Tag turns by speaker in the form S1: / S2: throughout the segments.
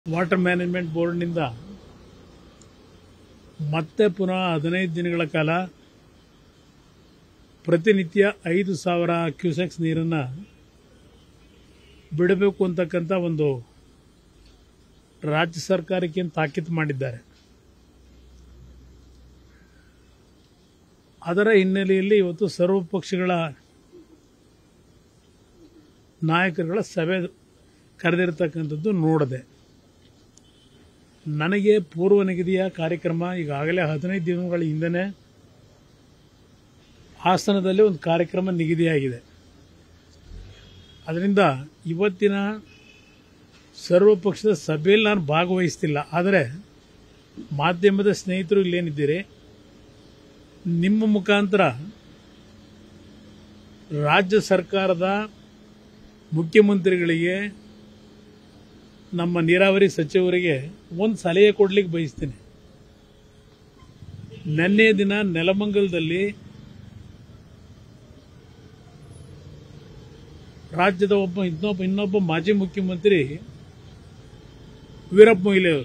S1: Water management ಬೋರ್ಡ್ನಿಂದ ಮತ್ತೆ ಪುನಃ ಹದಿನೈದು ದಿನಗಳ ಕಾಲ ಪ್ರತಿನಿತ್ಯ ಐದು ಸಾವಿರ ಕ್ಯೂಸೆಕ್ಸ್ ನೀರನ್ನು ಬಿಡಬೇಕು ಅಂತಕ್ಕಂಥ ಒಂದು ರಾಜ್ಯ ಸರ್ಕಾರಕ್ಕೆ ತಾಕೀತು ಮಾಡಿದ್ದಾರೆ ಅದರ ಹಿನ್ನೆಲೆಯಲ್ಲಿ ಇವತ್ತು ಸರ್ವ ಪಕ್ಷಗಳ ನಾಯಕರುಗಳ ಸಭೆ ಕರೆದಿರ್ತಕ್ಕಂಥದ್ದು ನೋಡಿದೆ ನನಗೆ ಪೂರ್ವ ನಿಗದಿಯ ಕಾರ್ಯಕ್ರಮ ಈಗಾಗಲೇ ಹದಿನೈದು ದಿನಗಳ ಹಿಂದೆನೇ ಹಾಸನದಲ್ಲಿ ಒಂದು ಕಾರ್ಯಕ್ರಮ ನಿಗದಿಯಾಗಿದೆ ಅದರಿಂದ ಇವತ್ತಿನ ಸರ್ವ ಪಕ್ಷದ ಸಭೆಯಲ್ಲಿ ನಾನು ಭಾಗವಹಿಸ್ತಿಲ್ಲ ಆದರೆ ಮಾಧ್ಯಮದ ಸ್ನೇಹಿತರು ಇಲ್ಲೇನಿದ್ದೀರಿ ನಿಮ್ಮ ಮುಖಾಂತರ ರಾಜ್ಯ ಸರ್ಕಾರದ ಮುಖ್ಯಮಂತ್ರಿಗಳಿಗೆ ನಮ್ಮ ನೀರಾವರಿ ಸಚಿವರಿಗೆ ಒಂದು ಸಲಹೆ ಕೊಡ್ಲಿಕ್ಕೆ ಬಯಸ್ತೀನಿ ನಿನ್ನೆ ದಿನ ನೆಲಮಂಗಲದಲ್ಲಿ ರಾಜ್ಯದ ಒಬ್ಬ ಇನ್ನೊಬ್ಬ ಇನ್ನೊಬ್ಬ ಮಾಜಿ ಮುಖ್ಯಮಂತ್ರಿ ವೀರಪ್ಪ ಮೊಯ್ಲಿ ಅವರು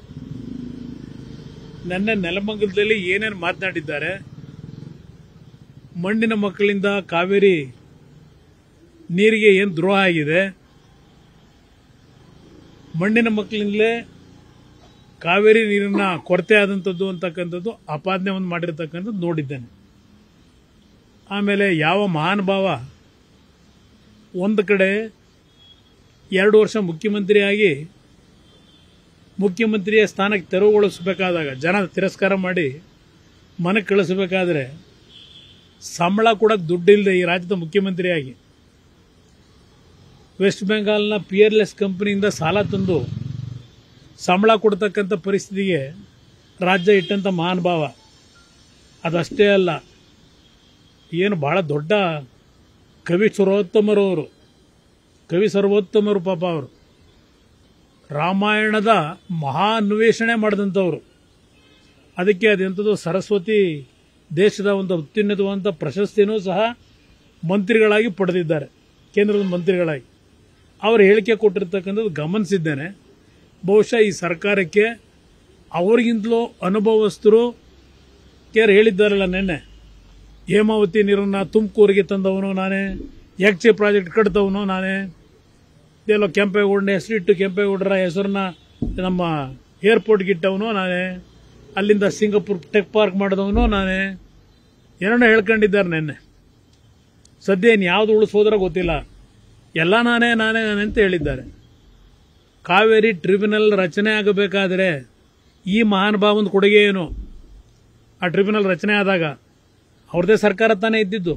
S1: ನನ್ನ ನೆಲಮಂಗಲದಲ್ಲಿ ಏನೇನು ಮಾತನಾಡಿದ್ದಾರೆ ಮಣ್ಣಿನ ಮಕ್ಕಳಿಂದ ಕಾವೇರಿ ನೀರಿಗೆ ಏನು ದ್ರೋಹ ಆಗಿದೆ ಮಣ್ಣಿನ ಮಕ್ಕಳಿಂದಲೇ ಕಾವೇರಿ ನೀರಿನ ಕೊರತೆ ಆದಂಥದ್ದು ಅಂತಕ್ಕಂಥದ್ದು ಆಪಾದನೆ ಒಂದು ಮಾಡಿರ್ತಕ್ಕಂಥದ್ದು ನೋಡಿದ್ದೇನೆ ಆಮೇಲೆ ಯಾವ ಮಹಾನುಭಾವ ಒಂದು ಕಡೆ ಎರಡು ವರ್ಷ ಮುಖ್ಯಮಂತ್ರಿಯಾಗಿ ಮುಖ್ಯಮಂತ್ರಿಯ ಸ್ಥಾನಕ್ಕೆ ತೆರವುಗೊಳಿಸಬೇಕಾದಾಗ ಜನ ತಿರಸ್ಕಾರ ಮಾಡಿ ಮನೆಗೆ ಕಳಿಸಬೇಕಾದ್ರೆ ಸಂಬಳ ಕೂಡ ದುಡ್ಡಿಲ್ಲದೆ ಈ ರಾಜ್ಯದ ಮುಖ್ಯಮಂತ್ರಿಯಾಗಿ ವೆಸ್ಟ್ ಬೆಂಗಾಲ್ನ ಪಿಯರ್ಲೆಸ್ ಕಂಪನಿಯಿಂದ ಸಾಲ ತಂದು ಸಂಬಳ ಕೊಡ್ತಕ್ಕಂಥ ಪರಿಸ್ಥಿತಿಗೆ ರಾಜ್ಯ ಇಟ್ಟಂಥ ಮಹಾನುಭಾವ ಅದಷ್ಟೇ ಅಲ್ಲ ಏನು ಬಹಳ ದೊಡ್ಡ ಕವಿ ಸರ್ವೋತ್ತಮರು ಅವರು ಕವಿ ಸರ್ವೋತ್ತಮರು ಪಾಪ ಅವರು ರಾಮಾಯಣದ ಮಹಾ ಅನ್ವೇಷಣೆ ಮಾಡಿದಂಥವ್ರು ಅದಕ್ಕೆ ಅದೆಂಥದ್ದು ಸರಸ್ವತಿ ದೇಶದ ಒಂದು ಅತ್ಯುನ್ನತವಾದಂಥ ಪ್ರಶಸ್ತಿನೂ ಸಹ ಮಂತ್ರಿಗಳಾಗಿ ಪಡೆದಿದ್ದಾರೆ ಕೇಂದ್ರದ ಮಂತ್ರಿಗಳಾಗಿ ಅವರು ಹೇಳಿಕೆ ಕೊಟ್ಟಿರ್ತಕ್ಕಂಥದ್ದು ಗಮನಿಸಿದ್ದೇನೆ ಬಹುಶಃ ಈ ಸರ್ಕಾರಕ್ಕೆ ಅವರಿಗಿಂತಲೂ ಅನುಭವಸ್ಥರು ಯಾರು ಹೇಳಿದ್ದಾರಲ್ಲ ನಿನ್ನೆ ಹೇಮಾವತಿ ನೀರನ್ನು ತುಮಕೂರಿಗೆ ತಂದವನು ನಾನೇ ಯಾಕ್ಚೆ ಪ್ರಾಜೆಕ್ಟ್ ಕಟ್ತವನು ನಾನೇ ಇದೆಲ್ಲ ಕೆಂಪೇಗೌಡನ ಹೆಸರಿಟ್ಟು ಕೆಂಪೇಗೌಡರ ಹೆಸರನ್ನ ನಮ್ಮ ಏರ್ಪೋರ್ಟ್ಗೆ ಇಟ್ಟವನು ನಾನೇ ಅಲ್ಲಿಂದ ಸಿಂಗಪುರ್ ಟೆಕ್ ಪಾರ್ಕ್ ಮಾಡಿದವನು ನಾನೇ ಏನೋ ಹೇಳ್ಕೊಂಡಿದ್ದಾರೆ ನಿನ್ನೆ ಸದ್ಯ ಇನ್ನು ಯಾವುದು ಉಳಿಸೋದ್ರ ಗೊತ್ತಿಲ್ಲ ಎಲ್ಲ ನಾನೇ ನಾನೇ ನಾನೇ ಅಂತ ಹೇಳಿದ್ದಾರೆ ಕಾವೇರಿ ಟ್ರಿಬ್ಯುನಲ್ ರಚನೆ ಆಗಬೇಕಾದರೆ ಈ ಮಹಾನುಭಾವನ ಕೊಡುಗೆ ಏನು ಆ ಟ್ರಿಬ್ಯುನಲ್ ರಚನೆ ಆದಾಗ ಅವ್ರದೇ ಸರ್ಕಾರ ತಾನೇ ಇದ್ದಿದ್ದು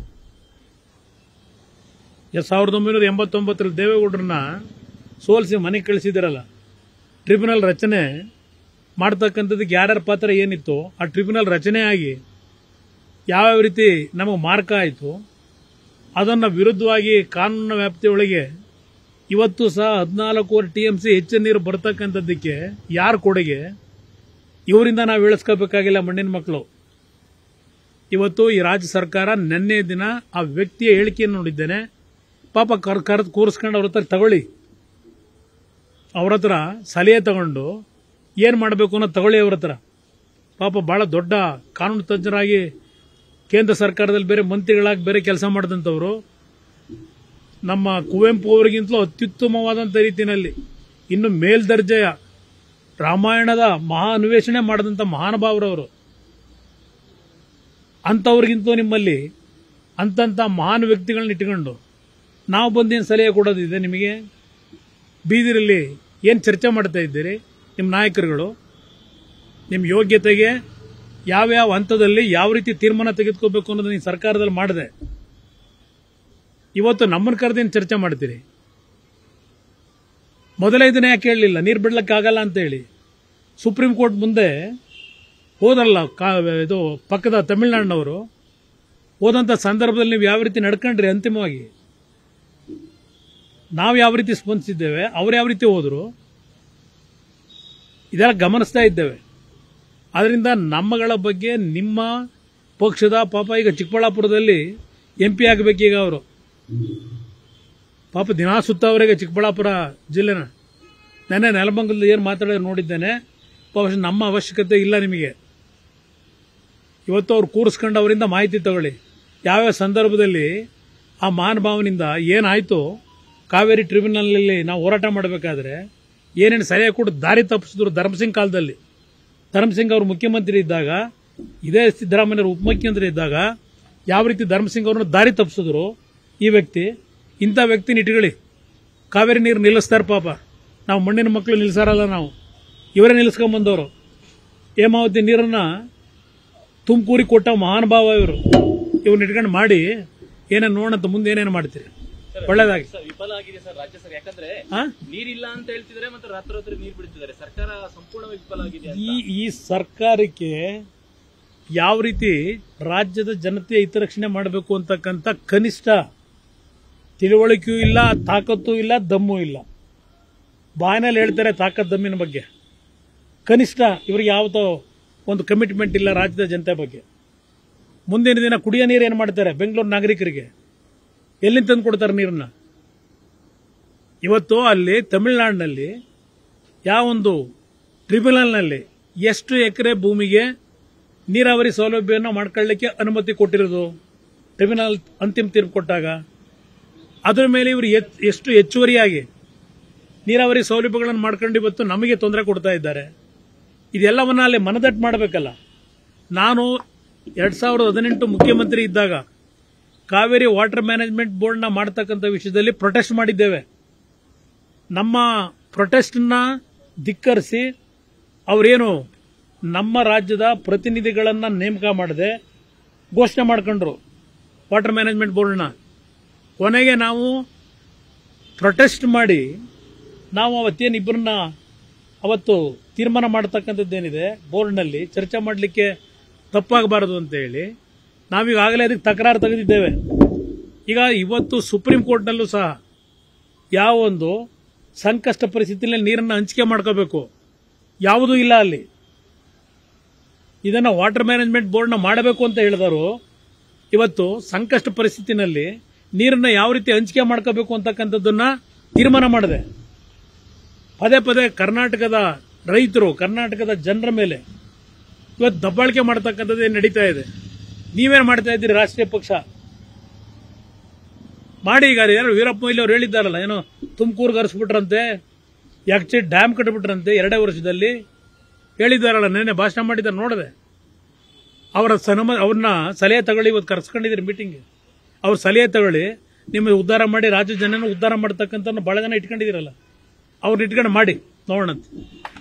S1: ಎಸ್ ಸಾವಿರದ ಒಂಬೈನೂರ ಎಂಬತ್ತೊಂಬತ್ತರಲ್ಲಿ ದೇವೇಗೌಡರನ್ನ ಸೋಲಿಸಿ ಮನೆಗೆ ಕಳಿಸಿದಿರಲ್ಲ ಟ್ರಿಬ್ಯುನಲ್ ರಚನೆ ಮಾಡ್ತಕ್ಕಂಥದ್ದಕ್ಕೆ ಯಾರ್ಯಾರ ಪಾತ್ರ ಏನಿತ್ತು ಆ ಟ್ರಿಬ್ಯುನಲ್ ರಚನೆ ಆಗಿ ಯಾವ್ಯಾವ ರೀತಿ ನಮಗೆ ಮಾರ್ಕ ಆಯಿತು ಅದನ್ನು ವಿರುದ್ಧವಾಗಿ ಕಾನೂನಿನ ವ್ಯಾಪ್ತಿಯೊಳಗೆ ಇವತ್ತು ಸಹ ಹದಿನಾಲ್ಕೂವರೆ ಟಿ ಎಂ ಸಿ ಹೆಚ್ಚಿನ ನೀರು ಬರ್ತಕ್ಕಂಥದ್ದಕ್ಕೆ ಯಾರ ಕೊಡುಗೆ ಇವರಿಂದ ನಾವು ಇಳಿಸ್ಕೋಬೇಕಾಗಿಲ್ಲ ಮಣ್ಣಿನ ಮಕ್ಕಳು ಇವತ್ತು ಈ ರಾಜ್ಯ ಸರ್ಕಾರ ನಿನ್ನೆ ದಿನ ಆ ವ್ಯಕ್ತಿಯ ಹೇಳಿಕೆಯನ್ನು ನೋಡಿದ್ದೇನೆ ಪಾಪ ಕರ್ ಕರೆದು ಕೂರಿಸ್ಕೊಂಡು ಅವ್ರ ಹತ್ರ ತಗೊಳ್ಳಿ ಅವ್ರ ಹತ್ರ ಸಲಹೆ ತಗೊಂಡು ಏನು ಮಾಡಬೇಕು ಅನ್ನೋದು ತಗೊಳ್ಳಿ ಅವ್ರ ಹತ್ರ ಪಾಪ ಭಾಳ ದೊಡ್ಡ ಕಾನೂನು ತಜ್ಞರಾಗಿ ಕೇಂದ್ರ ಸರ್ಕಾರದಲ್ಲಿ ಬೇರೆ ಮಂತ್ರಿಗಳಾಗಿ ಬೇರೆ ಕೆಲಸ ಮಾಡಿದಂಥವ್ರು ನಮ್ಮ ಕುವೆಂಪು ಅವರಿಗಿಂತಲೂ ಅತ್ಯುತ್ತಮವಾದಂಥ ರೀತಿಯಲ್ಲಿ ಇನ್ನು ಮೇಲ್ದರ್ಜೆಯ ರಾಮಾಯಣದ ಮಹಾ ಅನ್ವೇಷಣೆ ಮಾಡಿದಂಥ ಮಹಾನುಭಾವರವರು ಅಂಥವ್ರಿಗಿಂತಲೂ ನಿಮ್ಮಲ್ಲಿ ಅಂತಂಥ ಮಹಾನ್ ವ್ಯಕ್ತಿಗಳನ್ನ ಇಟ್ಕೊಂಡು ನಾವು ಬಂದೇನು ಸಲಹೆ ಕೊಡೋದಿದೆ ನಿಮಗೆ ಬೀದಿರಲ್ಲಿ ಏನು ಚರ್ಚೆ ಮಾಡ್ತಾ ಇದ್ದೀರಿ ನಿಮ್ಮ ನಾಯಕರುಗಳು ನಿಮ್ಮ ಯೋಗ್ಯತೆಗೆ ಯಾವ್ಯಾವ ಹಂತದಲ್ಲಿ ಯಾವ ರೀತಿ ತೀರ್ಮಾನ ತೆಗೆದುಕೋಬೇಕು ಅನ್ನೋದನ್ನ ಈ ಸರ್ಕಾರದಲ್ಲಿ ಮಾಡಿದೆ ಇವತ್ತು ನಮ್ಮನ್ನು ಕರೆದೇನು ಚರ್ಚೆ ಮಾಡ್ತೀರಿ ಮೊದಲೇ ಇದನ್ನ ಯಾಕೆ ಹೇಳಲಿಲ್ಲ ನೀರು ಬಿಡ್ಲಿಕ್ಕಾಗಲ್ಲ ಅಂತೇಳಿ ಸುಪ್ರೀಂ ಕೋರ್ಟ್ ಮುಂದೆ ಹೋದಲ್ಲ ಕಾ ಇದು ಪಕ್ಕದ ತಮಿಳುನಾಡಿನವರು ಹೋದಂಥ ಸಂದರ್ಭದಲ್ಲಿ ನೀವು ಯಾವ ರೀತಿ ನಡ್ಕೊಂಡ್ರಿ ಅಂತಿಮವಾಗಿ ನಾವು ಯಾವ ರೀತಿ ಸ್ಪಂದಿಸಿದ್ದೇವೆ ಅವ್ರು ಯಾವ ರೀತಿ ಹೋದರು ಇದೆಲ್ಲ ಗಮನಿಸ್ತಾ ಇದ್ದೇವೆ ಅದರಿಂದ ನಮ್ಮಗಳ ಬಗ್ಗೆ ನಿಮ್ಮ ಪಕ್ಷದ ಪಾಪ ಈಗ ಚಿಕ್ಕಬಳ್ಳಾಪುರದಲ್ಲಿ ಎಂ ಪಿ ಆಗಬೇಕೀಗ ಅವರು ಪಾಪ ದಿನಾ ಸುತ್ತವರೆಗೆ ಚಿಕ್ಕಬಳ್ಳಾಪುರ ಜಿಲ್ಲೆನ ನೆನ್ನೆ ನೆಲಮಂಗಲದಲ್ಲಿ ಏನು ಮಾತಾಡೋದು ನೋಡಿದ್ದೇನೆ ಬಹುಶಃ ನಮ್ಮ ಅವಶ್ಯಕತೆ ಇಲ್ಲ ನಿಮಗೆ ಇವತ್ತು ಅವ್ರು ಕೂರಿಸ್ಕೊಂಡು ಅವರಿಂದ ಮಾಹಿತಿ ತಗೊಳ್ಳಿ ಯಾವ್ಯಾವ ಸಂದರ್ಭದಲ್ಲಿ ಆ ಮಹಾನುಭಾವನಿಂದ ಏನಾಯಿತು ಕಾವೇರಿ ಟ್ರಿಬ್ಯುನಲ್ನಲ್ಲಿ ನಾವು ಹೋರಾಟ ಮಾಡಬೇಕಾದ್ರೆ ಏನೇನು ಸರಿಯಾಗಿ ಕೂಡ ದಾರಿ ತಪ್ಪಿಸಿದ್ರು ಧರ್ಮಸಿಂಗ್ ಕಾಲದಲ್ಲಿ ಧರ್ಮಸಿಂಗ್ ಅವರು ಮುಖ್ಯಮಂತ್ರಿ ಇದ್ದಾಗ ಇದೇ ಸಿದ್ದರಾಮಯ್ಯವರು ಉಪಮುಖ್ಯಮಂತ್ರಿ ಇದ್ದಾಗ ಯಾವ ರೀತಿ ಧರ್ಮಸಿಂಗ್ ಅವ್ರನ್ನ ದಾರಿ ತಪ್ಪಿಸಿದ್ರು ಈ ವ್ಯಕ್ತಿ ಇಂಥ ವ್ಯಕ್ತಿನ ಇಟ್ಕೊಳ್ಳಿ ಕಾವೇರಿ ನೀರು ನಿಲ್ಲಿಸ್ತಾರೆ ಪಾಪ ನಾವು ಮಣ್ಣಿನ ಮಕ್ಕಳು ನಿಲ್ಲಿಸಾರಲ್ಲ ನಾವು ಇವರೇ ನಿಲ್ಲಿಸ್ಕೊಂಬಂದವರು ಹೇಮಾವತಿ ನೀರನ್ನ ತುಮಕೂರಿಗೆ ಕೊಟ್ಟ ಮಹಾನುಭಾವ ಇವರು ಇವ್ರನ್ನ ಇಟ್ಕೊಂಡು ಮಾಡಿ ಏನೇನು ನೋಡಂತ ಮುಂದೆ ಏನೇನು ಮಾಡ್ತೀರಿ ಒಳ್ಳೇದಾಗಿ
S2: ಸರ್ ವಿಫಲ ಆಗಿದೆ ಸರ್ ರಾಜ್ಯ ಸರ್ ಯಾಕಂದ್ರೆ
S1: ಹಾ
S2: ನೀರಿಲ್ಲ ಅಂತ ಹೇಳ್ತಿದ್ದಾರೆ ಮತ್ತೆ ರಾತ್ರೋತ್ರಿ ನೀರು ಬಿಡ್ತಿದ್ದಾರೆ ಸರ್ಕಾರ ಸಂಪೂರ್ಣವಾಗಿ ವಿಫಲ ಆಗಿದೆ ಅಂತ.
S1: ಈ ಈ ಸರ್ಕಾರಕ್ಕೆ ಯಾವ ರೀತಿ ರಾಜ್ಯದ ಜನತೆಯ ಹಿತರಕ್ಷಣೆ ಮಾಡಬೇಕು ಅಂತಕ್ಕಂಥ ಕನಿಷ್ಠ ತಿಳುವಳಿಕೆಯೂ ಇಲ್ಲ ತಾಕತ್ತು ಇಲ್ಲ ದಮ್ಮು ಇಲ್ಲ ಬಾಯಿನಲ್ಲಿ ಹೇಳ್ತಾರೆ ತಾಕತ್ ದಮ್ಮಿನ ಬಗ್ಗೆ ಕನಿಷ್ಠ ಇವ್ರಿಗೆ ಯಾವತ್ತೋ ಒಂದು ಕಮಿಟ್ಮೆಂಟ್ ಇಲ್ಲ ರಾಜ್ಯದ ಜನತೆ ಬಗ್ಗೆ ಮುಂದಿನ ದಿನ ಕುಡಿಯೋ ನೀರು ಏನು ಮಾಡ್ತಾರೆ ಬೆಂಗಳೂರು ನಾಗರಿಕರಿಗೆ ಎಲ್ಲಿಂದ ತಂದು ಕೊಡ್ತಾರೆ ನೀರನ್ನ ಇವತ್ತು ಅಲ್ಲಿ ತಮಿಳುನಾಡಿನಲ್ಲಿ ಯಾವೊಂದು ಟ್ರಿಬ್ಯುನಲ್ನಲ್ಲಿ ಎಷ್ಟು ಎಕರೆ ಭೂಮಿಗೆ ನೀರಾವರಿ ಸೌಲಭ್ಯವನ್ನು ಮಾಡ್ಕೊಳ್ಳಿಕ್ಕೆ ಅನುಮತಿ ಕೊಟ್ಟಿರೋದು ಟ್ರಿಬ್ಯುನಲ್ ಅಂತಿಮ ತೀರ್ಪು ಕೊಟ್ಟಾಗ ಅದರ ಮೇಲೆ ಇವರು ಎತ್- ಎಷ್ಟು ಹೆಚ್ಚುವರಿಯಾಗಿ ನೀರಾವರಿ ಸೌಲಭ್ಯಗಳನ್ನು ಮಾಡ್ಕೊಂಡು ಇವತ್ತು ನಮಗೆ ತೊಂದರೆ ಕೊಡ್ತಾ ಇದ್ದಾರೆ ಇದೆಲ್ಲವನ್ನ ಅಲ್ಲಿ ಮನದಟ್ಟು ಮಾಡಬೇಕಲ್ಲ ನಾನು ಎರಡ್ ಸಾವಿರದ ಹದಿನೆಂಟು ಮುಖ್ಯಮಂತ್ರಿ ಇದ್ದಾಗ ಕಾವೇರಿ ವಾಟರ್ ಮ್ಯಾನೇಜ್ಮೆಂಟ್ ಬೋರ್ಡ್ನ ಮಾಡ್ತಕ್ಕಂಥ ವಿಷಯದಲ್ಲಿ ಪ್ರೊಟೆಸ್ಟ್ ಮಾಡಿದ್ದೇವೆ ನಮ್ಮ ಪ್ರೊಟೆಸ್ಟ್ನ ಧಿಕ್ಕರಿಸಿ ಅವರೇನು ನಮ್ಮ ರಾಜ್ಯದ ಪ್ರತಿನಿಧಿಗಳನ್ನು ನೇಮಕ ಮಾಡದೆ ಘೋಷಣೆ ಮಾಡ್ಕೊಂಡ್ರು ವಾಟರ್ ಮ್ಯಾನೇಜ್ಮೆಂಟ್ ಬೋರ್ಡ್ನ ಕೊನೆಗೆ ನಾವು ಪ್ರೊಟೆಸ್ಟ್ ಮಾಡಿ ನಾವು ಅವತ್ತೇನು ಇಬ್ಬರನ್ನ ಅವತ್ತು ತೀರ್ಮಾನ ಮಾಡ್ತಕ್ಕಂಥದ್ದೇನಿದೆ ಬೋರ್ಡ್ನಲ್ಲಿ ಚರ್ಚೆ ಮಾಡಲಿಕ್ಕೆ ತಪ್ಪಾಗಬಾರದು ಅಂತ ಹೇಳಿ ನಾವೀಗಾಗಲೇ ಅದಕ್ಕೆ ತಕರಾರು ತೆಗೆದಿದ್ದೇವೆ ಈಗ ಇವತ್ತು ಸುಪ್ರೀಂ ಕೋರ್ಟ್ನಲ್ಲೂ ಸಹ ಯಾವ ಒಂದು ಸಂಕಷ್ಟ ಪರಿಸ್ಥಿತಿಯಲ್ಲಿ ನೀರನ್ನು ಹಂಚಿಕೆ ಮಾಡ್ಕೋಬೇಕು ಯಾವುದೂ ಇಲ್ಲ ಅಲ್ಲಿ ಇದನ್ನು ವಾಟರ್ ಮ್ಯಾನೇಜ್ಮೆಂಟ್ ಬೋರ್ಡ್ನ ಮಾಡಬೇಕು ಅಂತ ಹೇಳಿದರು ಇವತ್ತು ಸಂಕಷ್ಟ ಪರಿಸ್ಥಿತಿನಲ್ಲಿ ನೀರನ್ನು ಯಾವ ರೀತಿ ಹಂಚಿಕೆ ಮಾಡ್ಕೋಬೇಕು ಅಂತಕ್ಕಂಥದ್ದನ್ನ ತೀರ್ಮಾನ ಮಾಡಿದೆ ಪದೇ ಪದೇ ಕರ್ನಾಟಕದ ರೈತರು ಕರ್ನಾಟಕದ ಜನರ ಮೇಲೆ ಇವತ್ತು ದಬ್ಬಾಳಿಕೆ ಮಾಡ್ತಕ್ಕಂಥದ್ದೇ ನಡೀತಾ ಇದೆ ನೀವೇನು ಮಾಡ್ತಾ ಇದ್ದೀರಿ ರಾಷ್ಟ್ರೀಯ ಪಕ್ಷ ಮಾಡಿ ಈಗ ಯಾರು ವೀರಪ್ಪ ಮೊಯ್ಲಿ ಅವ್ರು ಹೇಳಿದ್ದಾರಲ್ಲ ಏನೋ ತುಮಕೂರಿಗೆ ಹರಿಸ್ಬಿಟ್ರಂತೆ ಯಾಕೆ ಡ್ಯಾಮ್ ಕಟ್ಬಿಟ್ರಂತೆ ಎರಡೇ ವರ್ಷದಲ್ಲಿ ಹೇಳಿದ್ದಾರಲ್ಲ ನೆನ್ನೆ ಭಾಷಣ ಮಾಡಿದ್ದಾರೆ ನೋಡಿದೆ ಅವರ ಸನಮ ಅವ್ರನ್ನ ಸಲಹೆ ತಗೊಳ್ಳಿ ಇವತ್ತು ಕರ್ಸ್ಕೊಂಡಿದ್ದೀರಿ ಮೀಟಿಂಗ್ಗೆ ಅವ್ರ ಸಲಹೆ ತಗೊಳ್ಳಿ ನಿಮಗೆ ಉದ್ಧಾರ ಮಾಡಿ ರಾಜ್ಯ ಜನನ ಉದ್ಧಾರ ಮಾಡ್ತಕ್ಕಂಥ ಭಾಳ ಜನ ಇಟ್ಕೊಂಡಿದ್ದೀರಲ್ಲ ಅವ್ರನ್ನ ಇಟ್ಕೊಂಡು ಮಾಡಿ ನೋಡೋಣಂತೆ